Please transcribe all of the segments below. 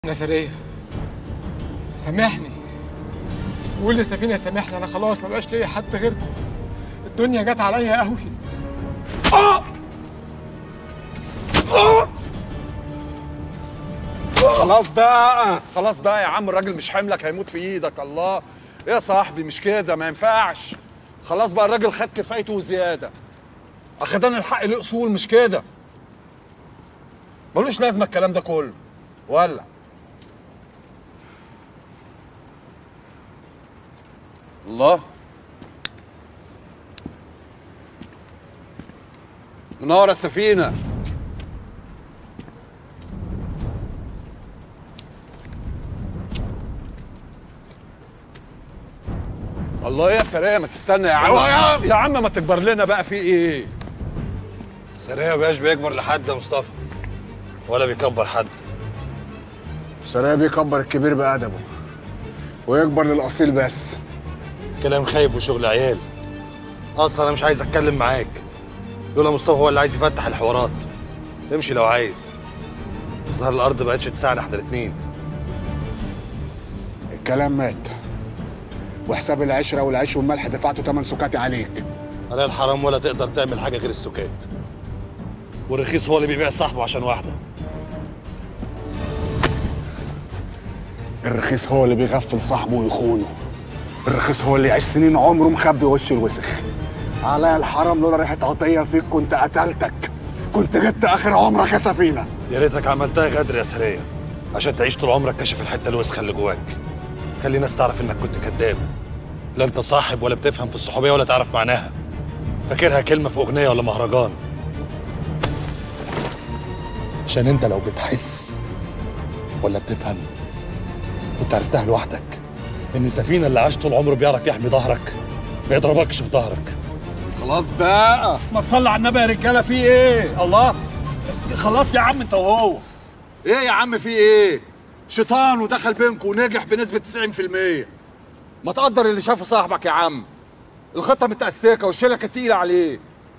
نسرية سامحني قول لسفينة سامحني أنا خلاص ما بقاش ليا حد غيركم الدنيا جت عليا قوي آه! آه! خلاص بقى خلاص بقى يا عم الراجل مش حملك هيموت في ايدك الله ايه يا صاحبي مش كده ما ينفعش خلاص بقى الراجل خد كفايته وزياده اخدان الحق له اصول مش كده ملوش لازمه الكلام ده كله ولا الله منورة السفينة الله يا سرية ما تستنى يا عم أيوة يا عم. يا عم ما تكبر لنا بقى في ايه سريع بقاش بيكبر لحد يا مصطفى ولا بيكبر حد سرايا بيكبر الكبير بأدبه ويكبر للأصيل بس كلام خايب وشغل عيال اصلا انا مش عايز اتكلم معاك لولا مصطفى هو اللي عايز يفتح الحوارات امشي لو عايز الظاهر الارض بقتش تساعد احنا الاتنين الكلام مات وحساب العشرة والعيش والملح دفعته تمن سكاتي عليك على الحرام ولا تقدر تعمل حاجه غير السكات والرخيص هو اللي بيبيع صاحبه عشان واحده الرخيص هو اللي بيغفل صاحبه ويخونه الرخيص هو اللي يعيش سنين عمره مخبي وشه الوسخ على الحرام لولا ريحة عطية فيك كنت قتلتك كنت جبت آخر عمرك يا سفينة يا ريتك عملتها غدر يا سريه عشان تعيش طول عمرك كاشف الحته الوسخه اللي جواك خلي الناس تعرف انك كنت كذاب لا انت صاحب ولا بتفهم في الصحوبيه ولا تعرف معناها فاكرها كلمه في اغنيه ولا مهرجان عشان انت لو بتحس ولا بتفهم كنت عرفتها لوحدك ان السفينه اللي عاش طول عمره بيعرف يحمي ظهرك ما يضربكش في ظهرك خلاص بقى ما تصلي على النبي يا رجاله في ايه الله خلاص يا عم انت وهو ايه يا عم في ايه شيطان ودخل بينكم ونجح بنسبه 90% ما تقدر اللي شافه صاحبك يا عم الخطه متأسكه والشيله كانت تقيله عليه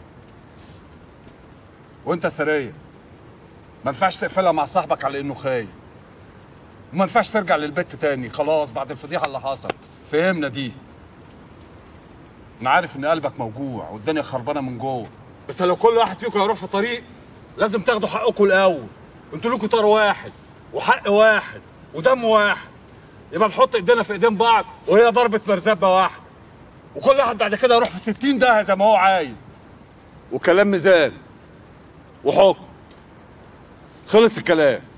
وانت سريه ما ينفعش تقفلها مع صاحبك على انه خاين وما ينفعش ترجع للبيت تاني خلاص بعد الفضيحه اللي حصل فهمنا دي انا عارف ان قلبك موجوع والدنيا خربانه من جوه بس لو كل واحد فيكم هيروح في طريق لازم تاخدوا حقكم الاول انتوا لكم طار واحد وحق واحد ودم واحد يبقى نحط ايدينا في ايدين بعض وهي ضربه مرزبه واحده وكل واحد بعد كده يروح في 60 ده زي ما هو عايز وكلام ميزان وحكم خلص الكلام